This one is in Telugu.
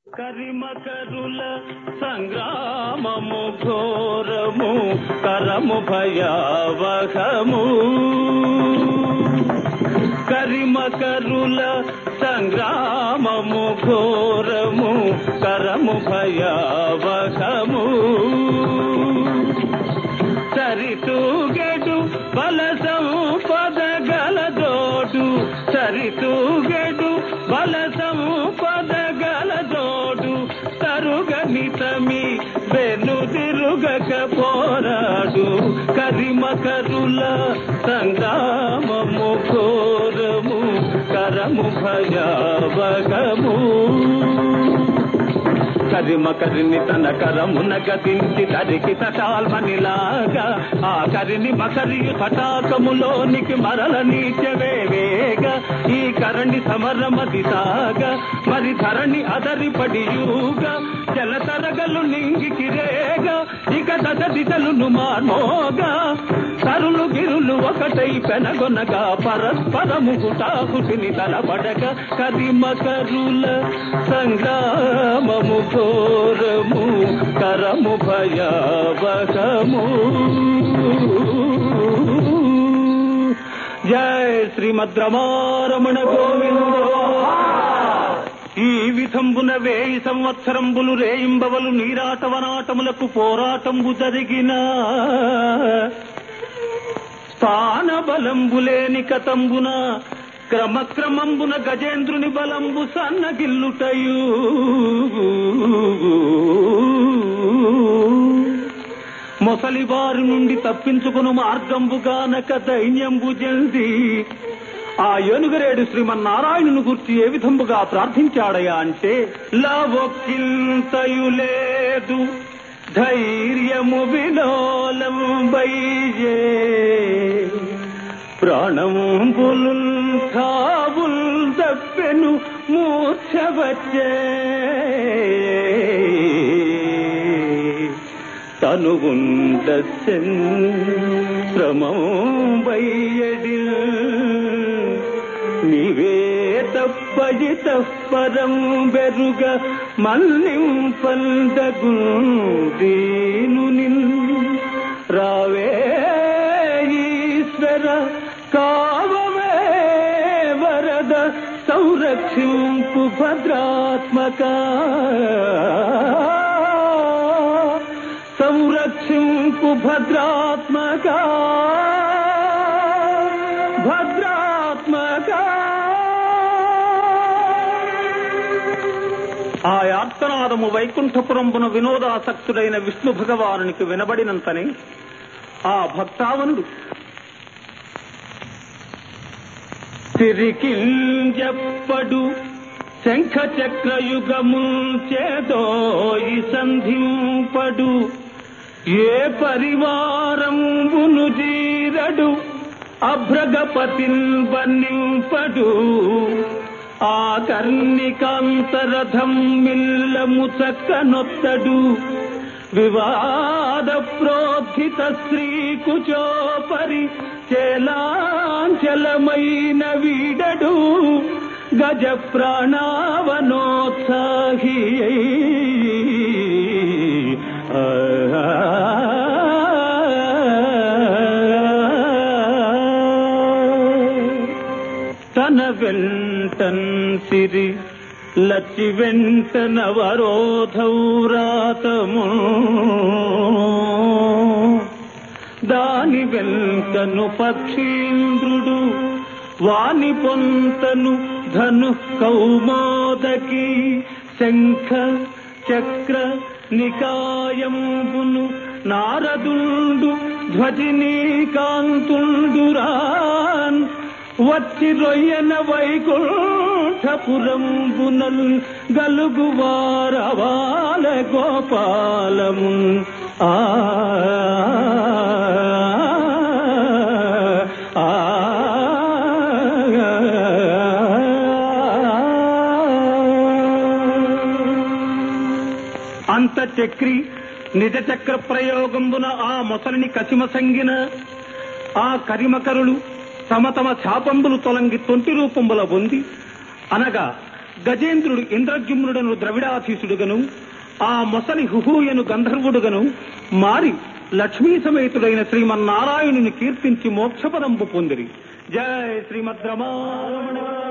కరిమకరుల సంగ్రామము ఘోరము కరము భయావహము కరిమకరుల సంగ్రామము ఘోరము కరము భయావహము సరితూగెడు బల సంపద గలదోడు సరితూగెడు బల సంపద గలదోడు తరుగనితమి వెనుదిరుగక పోరాడు కరిమకరుల సంగ్రామము ఘోరము కరము భయావగము కరిమ కరిని తన కరమున గదించి తరికి తటాల్మనిలాగా ఆ కరిని మకరియు తటాకములోనికి మరల నీచవేవేగ ఈ కరణి సమరమది సాగా మరి ధరణి అదరి పడియూగ జల తరగలు నింగికి రేగ ఇక దశ దిశలు మార్మోగా తరులు గిరులు ఒకటై పెనగొనగా పరస్పరము హుటాహుటిని తలబడక కరిమ కరుల సంగ్రామము ఘోరము కరము భయావహము జయ శ్రీమద్ రమారమణ గోవింద ఈ విధంబున వేయి సంవత్సరంబులు రేయింబవలు నీరాటవనాటములకు పోరాటంబు జరిగిన స్థాన బలంబులేని కతంబున క్రమక్రమంబున గజేంద్రుని బలంబు సన్నగిల్లుటయు మొసలివారి నుండి తప్పించుకును మార్గంబుగానక దైన్యంబు జల్ది ఆ ఏనుగరేడు శ్రీమన్నారాయణుని గుర్చి ఏ విధంబుగా ప్రార్థించాడయా అంటే లవొక్కింతయు లేదు ధైర్యము విలోలం బైజే ప్రాణంబులు కావుల్ దప్పెను మూర్ఛ వచ్చే తనుగుండ శ్రమం బయ్యడి నీవే తప్పది తప్పరం బెరుగ మల్లిం పందగు దీను రావే ఈశ్వర కావవే వరద సంరక్షింపు భద్రాత్మక సంరక్షింపు భద్రాత్మక భద్రాత్మక ఆ యార్తనాదము వైకుంఠపురంబున వినోదాసక్తుడైన విష్ణు భగవానునికి వినబడినంతనే ఆ భక్తావనుడు తిరికింజప్పడు శంఖ చక్రయుగము చేదోయి సంధింపడు ఏ పరివారంబును జీరడు అభ్రగపతిన్ బన్నింపడు ఆ కర్ణికాంతరథం మిల్లము చక్కనొత్తడు వివాద ప్రోద్ధిత శ్రీ కుచోపరి చేలాంచలమైన వీడడు గజ ప్రాణావనోత్సాహి తన వెంటన్ సిరి లచ్చి వెంట నవరోధౌరాతము దాని వెంకను పక్షీంద్రుడు వాని పొంతను ధను కౌమోదకి శంఖ చక్ర నికాయంబును నారదుండు ధ్వజిని కాంతుండురాన్ వచ్చి రొయ్యన వైకుంఠపురంబునల్ గలుగువారవాల గోపాలము ఆ ఆ అంత చక్రి నిజ చక్ర ప్రయోగంబున ఆ మొసలిని కసిమసంగిన ఆ కరిమకరులు తమ తమ శాపంబులు తొలంగి తొంటి రూపంబుల పొంది అనగా గజేంద్రుడు ఇంద్రజుమ్నుడను ద్రవిడాధీసుడుగను ఆ మొసలి హుహూయను గంధర్వుడుగను మారి లక్ష్మీ సమేతుడైన శ్రీమన్నారాయణుని కీర్తించి మోక్షపదంపు పొందిరి జయ శ్రీమద్రమారమణ